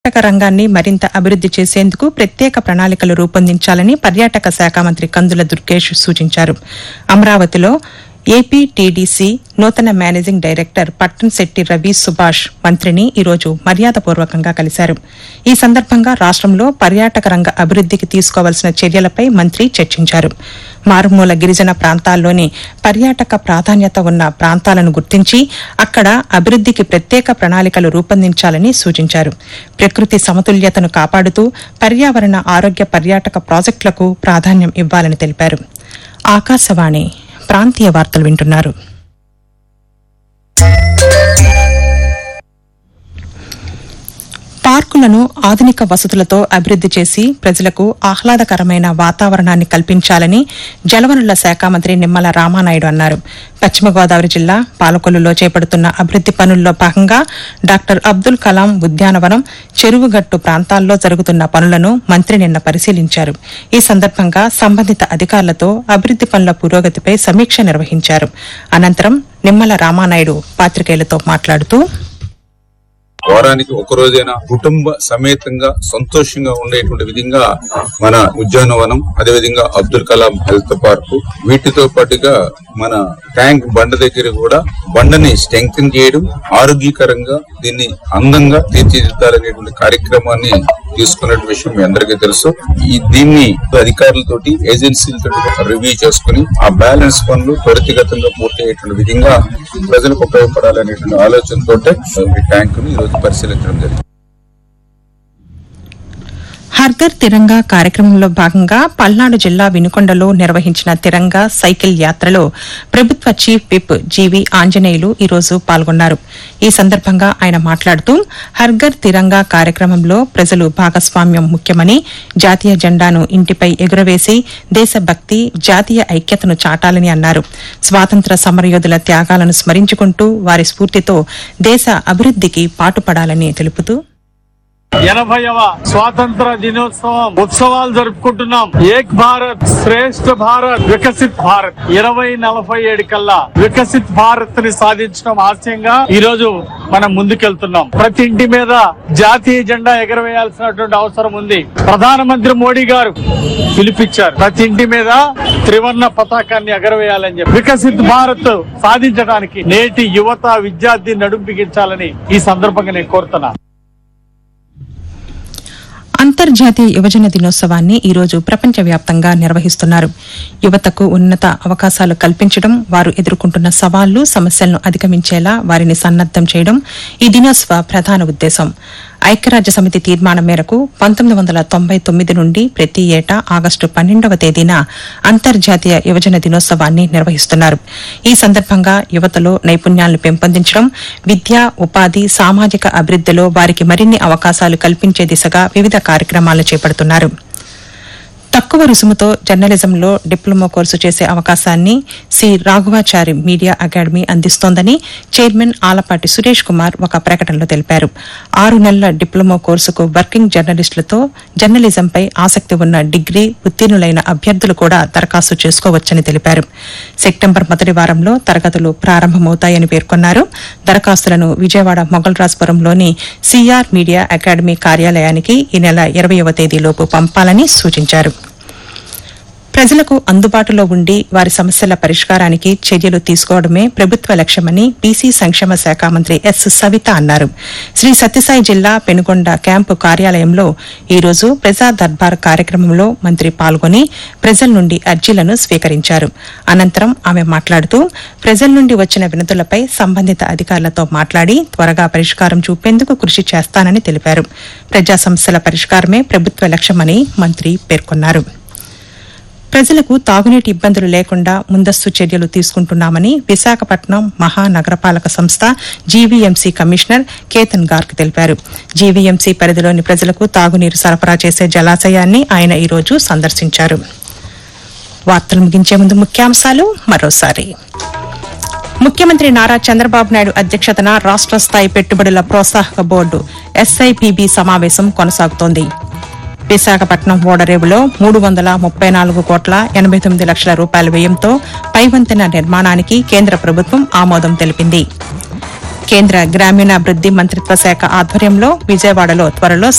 పర్యాటక రంగాన్ని మరింత అభివృద్ది చేసేందుకు ప్రత్యేక ప్రణాళికలు రూపొందించాలని పర్యాటక శాఖ మంత్రి కందుల దుర్గేష్ సూచించారు అమరావతిలో ఏపీటీడీసీ నూతన మేనేజింగ్ డైరెక్టర్ పట్టణశెట్టి రవి సుభాష్ మంత్రిని ఈరోజు మర్యాదపూర్వకంగా కలిశారు ఈ సందర్భంగా రాష్టంలో పర్యాటక రంగ అభివృద్దికి తీసుకోవాల్సిన చర్యలపై మంత్రి చర్చించారు మారుమూల గిరిజన ప్రాంతాల్లోని పర్యాటక ప్రాధాన్యత ఉన్న ప్రాంతాలను గుర్తించి అక్కడ అభివృద్దికి ప్రత్యేక ప్రణాళికలు రూపొందించాలని సూచించారు ప్రకృతి సమతుల్యతను కాపాడుతూ పర్యావరణ ఆరోగ్య పర్యాటక ప్రాజెక్టులకు ప్రాధాన్యం ఇవ్వాలని తెలిపారు ఆకాశవాణి ప్రాంతీయ వార్తలు వింటున్నారు పార్కులను ఆధునిక వసతులతో అభివృద్ది చేసి ప్రజలకు ఆహ్లాదకరమైన వాతావరణాన్ని కల్పించాలని జలవనరుల శాఖ మంత్రి నిమ్మల రామానాయుడు అన్నారు పశ్చిమ గోదావరి జిల్లా పాలకొల్లులో చేపడుతున్న అభివృద్ది పనుల్లో భాగంగా డాక్టర్ అబ్దుల్ కలాం ఉద్యానవనం చెరువుగట్టు ప్రాంతాల్లో జరుగుతున్న పనులను మంత్రి నిన్న పరిశీలించారు ఈ సందర్భంగా సంబంధిత అధికారులతో అభివృద్ది పనుల పురోగతిపై సమీక్ష నిర్వహించారు అనంతరం నిమ్మల రామానాయుడు పాత్రికేయులతో మాట్లాడుతూ వారానికి ఒక రోజైనా కుటుంబ సమేతంగా సంతోషంగా ఉండేటువంటి విధంగా మన ఉద్యానవనం అదేవిధంగా అబ్దుల్ కలాం హెల్త్ పార్క్ వీటితో పాటుగా మన ట్యాంక్ బండ దగ్గర కూడా బండని స్ట్రెంగ్తన్ చేయడం ఆరోగ్యకరంగా దీన్ని అందంగా తీర్చిదిద్దాలనేటువంటి కార్యక్రమాన్ని తీసుకున్న విషయం మీ అందరికీ తెలుసు ఈ దీన్ని అధికారులతోటి ఏజెన్సీలతో రివ్యూ చేసుకుని ఆ బ్యాలెన్స్ పనులు త్వరితగతంగా పూర్తి అయ్యేటువంటి విధంగా ప్రజలకు ఉపయోగపడాలనేటువంటి ఆలోచనతో ఈ ట్యాంక్ ను ఈ రోజు పరిశీలించడం జరిగింది హర్ఘర్ తిరంగా కార్యక్రమంలో భాగంగా పల్నాడు జిల్లా వినుకొండలో నిర్వహించిన తిరంగా సైకిల్ యాత్రలో ప్రభుత్వ చీఫ్ విప్ జీవి ఆంజనేయులు ఈరోజు పాల్గొన్నారు ఈ సందర్భంగా ఆయన మాట్లాడుతూ హర్ఘర్ తిరంగా కార్యక్రమంలో ప్రజలు భాగస్వామ్యం ముఖ్యమని జాతీయ జెండాను ఇంటిపై ఎగురవేసి దేశభక్తి జాతీయ ఐక్యతను చాటాలని అన్నారు స్వాతంత్ర సమరయోధుల త్యాగాలను స్మరించుకుంటూ వారి స్ఫూర్తితో దేశ అభివృద్దికి పాటుపడాలని తెలుపుతూ ఎనభైవ స్వాతంత్ర దినోత్సవం ఉత్సవాలు జరుపుకుంటున్నాం ఏక్ భారత్ శ్రేష్ఠ భారత్ వికసిత్ భారత్ ఇరవై నలభై ఏడు కల్లా వికసిత్ భారత్ ని సాధించడం ఆశయంగా ఈ రోజు మనం ముందుకెళ్తున్నాం ప్రతి ఇంటి మీద జాతీయ జెండా ఎగరవేయాల్సినటువంటి అవసరం ఉంది ప్రధానమంత్రి మోడీ గారు పిలిపించారు ప్రతి ఇంటి మీద త్రివర్ణ పతాకాన్ని ఎగరవేయాలని చెప్పి వికసిత్ భారత్ సాధించడానికి నేటి యువత విద్యార్థి నడుం బిగించాలని ఈ సందర్భంగా నేను కోరుతున్నాను అంతర్జాతీయ యువజన దినోత్సవాన్ని ఈ రోజు ప్రపంచవ్యాప్తంగా నిర్వహిస్తున్నారు యువతకు ఉన్నత అవకాశాలు కల్పించడం వారు ఎదుర్కొంటున్న సవాళ్లు సమస్యలను అధిగమించేలా వారిని సన్నద్దం చేయడం ఈ దినోత్సవ ప్రధాన ఉద్దేశం ఐక్యరాజ్య సమితి తీర్మానం మేరకు పంతొమ్మిది వందల తొంభై తొమ్మిది నుండి ప్రతి ఏటా ఆగస్టు పన్నెండవ తేదీన అంతర్జాతీయ యువజన దినోత్సవాన్ని నిర్వహిస్తున్నారు ఈ సందర్భంగా యువతలో నైపుణ్యాలను పెంపొందించడం విద్య ఉపాధి సామాజిక అభివృద్దిలో వారికి మరిన్ని అవకాశాలు కల్పించే దిశగా వివిధ కార్యక్రమాలు చేపడుతున్నారు తక్కువ రుసుముతో జర్నలిజంలో డిప్లొమా కోర్సు చేసే అవకాశాన్ని సి రాఘవాచారి మీడియా అకాడమీ అందిస్తోందని చైర్మన్ ఆలపాటి సురేష్ కుమార్ ఒక ప్రకటనలో తెలిపారు ఆరు నెలల డిప్లొమా కోర్సుకు వర్కింగ్ జర్నలిస్టులతో జర్నలిజంపై ఆసక్తి ఉన్న డిగ్రీ ఉత్తీర్ణులైన అభ్యర్థులు కూడా దరఖాస్తు చేసుకోవచ్చని తెలిపారు సెప్టెంబర్ మొదటి వారంలో తరగతులు ప్రారంభమవుతాయని పేర్కొన్నారు దరఖాస్తులను విజయవాడ మొగల్రాజ్పురంలోని సిఆర్ మీడియా అకాడమీ కార్యాలయానికి ఈ నెల ఇరవయవ తేదీలోపు పంపాలని సూచించారు ప్రజలకు అందుబాటులో ఉండి వారి సమస్యల పరిష్కారానికి చర్యలు తీసుకోవడమే ప్రభుత్వ లక్ష్యమని బీసీ సంక్షేమ శాఖ మంత్రి ఎస్ సవిత అన్నారు శ్రీ సత్యసాయి జిల్లా పెనుగొండ క్యాంపు కార్యాలయంలో ఈ రోజు ప్రజా దర్బార్ కార్యక్రమంలో మంత్రి పాల్గొని ప్రజల నుండి అర్జీలను స్వీకరించారు అనంతరం ఆమె మాట్లాడుతూ ప్రజల నుండి వచ్చిన వినతులపై సంబంధిత అధికారులతో మాట్లాడి త్వరగా పరిష్కారం చూపేందుకు కృషి చేస్తానని తెలిపారు ప్రజా సమస్యల పరిష్కారమే ప్రభుత్వ లక్ష్యమని మంత్రి పేర్కొన్నారు ప్రజలకు తాగునీటి ఇబ్బందులు లేకుండా ముందస్తు చర్యలు తీసుకుంటున్నామని విశాఖపట్నం మహానగరపాలక సంస్థ జీవీఎంసీ కమిషనర్ కేతన్ గార్గ్ తెలిపారు జీవీఎంసీ పరిధిలోని ప్రజలకు తాగునీరు సరఫరా చేసే జలాశయాన్ని ఆయన ఈ రోజు సందర్శించారు వార్తలు ముగించే ముందు ముఖ్యాంశాలు మరోసారి ముఖ్యమంత్రి నారా చంద్రబాబు నాయుడు అధ్యక్షతన రాష్ట్ర స్థాయి పెట్టుబడుల ప్రోత్సాహక బోర్డు ఎస్ఐపిబి సమావేశం కొనసాగుతోంది విశాఖపట్నం ఓడరేవులో మూడు వందల ముప్పై నాలుగు కోట్ల ఎనబై తొమ్మిది లక్షల రూపాయల వ్యయంతో పైవంతెన నిర్మాణానికి కేంద్ర ప్రభుత్వం ఆమోదం తెలిపింది కేంద్ర గ్రామీణాభివృద్ది మంత్రిత్వ శాఖ ఆధ్వర్యంలో విజయవాడలో త్వరలో